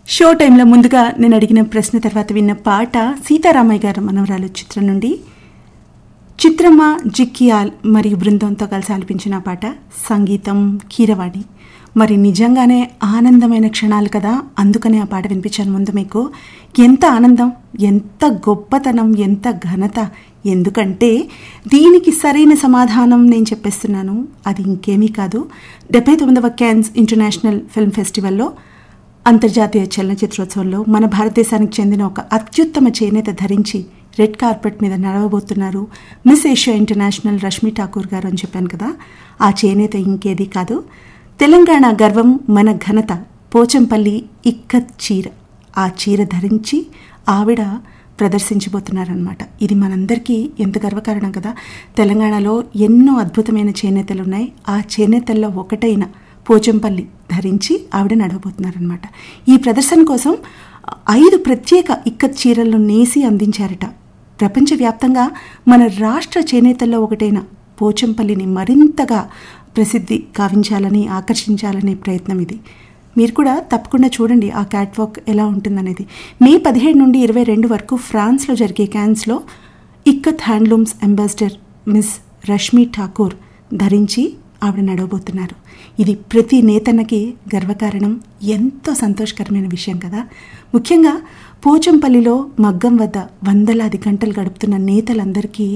show టైంలో ముందుగా నేను అడిగిన ప్రశ్న తర్వాత విన్న పాట సీతారామయ్య గారు మనవరాలు చిత్రం నుండి చిత్రమ్మ జిక్కియాల్ మరియు బృందంతో కలిసి ఆలపించిన పాట సంగీతం కీరవాణి మరి నిజంగానే ఆనందమైన క్షణాలు కదా అందుకనే ఆ పాట వినిపించాను ముందు మీకు ఎంత ఆనందం ఎంత గొప్పతనం ఎంత ఘనత ఎందుకంటే దీనికి సరైన సమాధానం నేను చెప్పేస్తున్నాను అది ఇంకేమీ కాదు డెబ్బై తొమ్మిదవ క్యాన్స్ ఇంటర్నేషనల్ ఫిల్మ్ ఫెస్టివల్లో అంతర్జాతీయ చలనచిత్రోత్సవంలో మన భారతదేశానికి చెందిన ఒక అత్యుత్తమ చేనేత ధరించి రెడ్ కార్పెట్ మీద నడవబోతున్నారు Miss Asia international Rashmi Thakur garu అని చెప్పాను కదా ఆ చేనేత ఇంకేది కాదు తెలంగాణ గర్వం మన ఘనత పోచంపల్లి ఇక్కత్ చీర ఆ చీర ధరించి ఆవిడ ప్రదర్శించబోతున్నారనమాట ఇది మనందరికీ ఎంత గర్వకారణం కదా తెలంగాణలో ఎన్నో అద్భుతమైన చేనేతలు ఉన్నాయి ఆ చేనేతల్లో ఒకటైన పోచంపల్లి ధరించి ఆవిడ నడవబోతున్నారనమాట ఈ ప్రదర్శన కోసం ఐదు ప్రత్యేక ఇక్కత్ చీరలను నేసి అందించారట ప్రపంచవ్యాప్తంగా మన రాష్ట్ర చేనేతల్లో ఒకటైన పోచంపల్లిని మరింతగా ప్రసిద్ధి కావించాలని ఆకర్షించాలనే ప్రయత్నం ఇది మీరు కూడా తప్పకుండా చూడండి ఆ క్యాట్ వాక్ ఎలా ఉంటుందనేది మే పదిహేడు నుండి ఇరవై రెండు వరకు ఫ్రాన్స్లో జరిగే క్యాన్స్లో ikat handlooms ambassador Miss Rashmi Thakur ధరించి ఆవిడ నడవబోతున్నారు ఇది ప్రతి నేతన్నకి గర్వకారణం ఎంతో సంతోషకరమైన విషయం కదా ముఖ్యంగా పోచంపల్లిలో మగ్గం వద్ద వందలాది గంటలు గడుపుతున్న నేతలందరికీ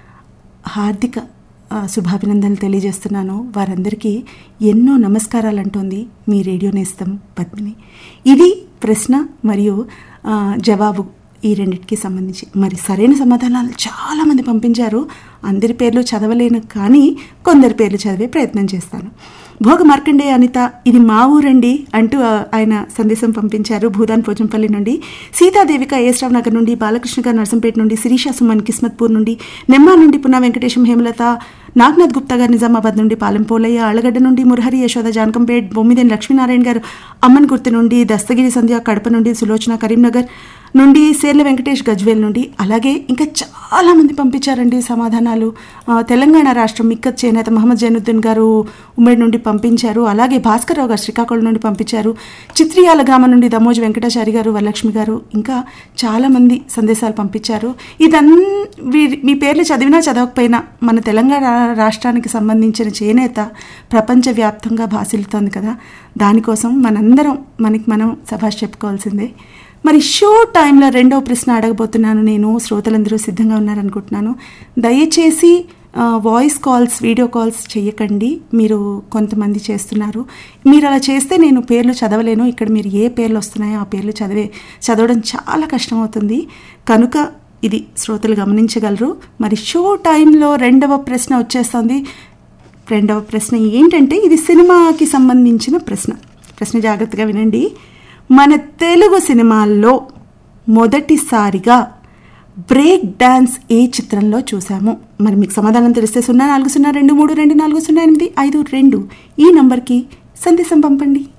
హార్దిక శుభాభినందనలు తెలియజేస్తున్నాను వారందరికీ ఎన్నో నమస్కారాలు అంటోంది మీ రేడియో నేస్తం పద్మిని ఇది ప్రశ్న మరియు జవాబు ఈ రెండింటికి సంబంధించి మరి సరైన సమాధానాలు చాలామంది పంపించారు అందరి పేర్లు చదవలేను కానీ కొందరి పేర్లు చదివే ప్రయత్నం చేస్తాను భోగ మార్కండే అనిత ఇది మా ఊరండి అంటూ ఆయన సందేశం పంపించారు భూదాన్ పోచంపల్లి నుండి సీతాదేవిక ఏస్రావ్ నగర్ నుండి బాలకృష్ణ గారు నర్సంపేట నుండి శిరీష సుమన్ కిస్మత్పూర్ నుండి నెమ్మా నుండి పున్నా వెంకటేశం హేమలత నాగ్నాథ్ గుప్తా గారు నిజామాబాద్ నుండి పాలెం పోలయ్య ఆళ్లగడ్డ నుండి మురహరి యశోద జానకంపేట్ బొమ్మిదేని లక్ష్మీనారాయణ గారు అమ్మన్ గుర్తు నుండి దస్తగిరి సంధ్య కడప నుండి సులోచన కరీంనగర్ నుండి సేర్ల వెంకటేష్ గజ్వేల్ నుండి అలాగే ఇంకా చాలా మంది పంపించారండి సమాధానాలు తెలంగాణ రాష్ట్రం మిక్కత్ చేనేత మహమ్మద్ జైనుద్దీన్ గారు ఉమ్మడి నుండి పంపించారు అలాగే భాస్కర్రావు గారు శ్రీకాకుళం నుండి పంపించారు చిత్రియాల గ్రామం నుండి దమోజ్ వెంకటాచారి గారు వరలక్ష్మి గారు ఇంకా చాలామంది సందేశాలు పంపించారు ఇదన్ మీ పేర్లు చదివినా చదవకపోయినా మన తెలంగాణ రాష్ట్రానికి సంబంధించిన చేనేత ప్రపంచవ్యాప్తంగా భాసిల్లుతోంది కదా దానికోసం మనందరం మనకి మనం సభాష్ చెప్పుకోవాల్సిందే మరి షో టైంలో రెండవ ప్రశ్న అడగబోతున్నాను నేను శ్రోతలందరూ సిద్ధంగా ఉన్నారనుకుంటున్నాను దయచేసి వాయిస్ కాల్స్ వీడియో కాల్స్ చేయకండి మీరు కొంతమంది చేస్తున్నారు మీరు అలా చేస్తే నేను పేర్లు చదవలేను ఇక్కడ మీరు ఏ పేర్లు వస్తున్నాయో ఆ పేర్లు చదివే చదవడం చాలా కష్టమవుతుంది కనుక ఇది శ్రోతలు గమనించగలరు మరి షో టైంలో రెండవ ప్రశ్న వచ్చేస్తుంది రెండవ ప్రశ్న ఏంటంటే ఇది సినిమాకి సంబంధించిన ప్రశ్న ప్రశ్న జాగ్రత్తగా వినండి మన తెలుగు సినిమాల్లో మొదటిసారిగా బ్రేక్ డాన్స్ ఏ చిత్రంలో చూసాము మరి మీకు సమాధానం తెలిస్తే సున్నా నాలుగు సున్నా రెండు మూడు రెండు నాలుగు సున్నా ఎనిమిది ఐదు రెండు ఈ నంబర్కి సందేశం పంపండి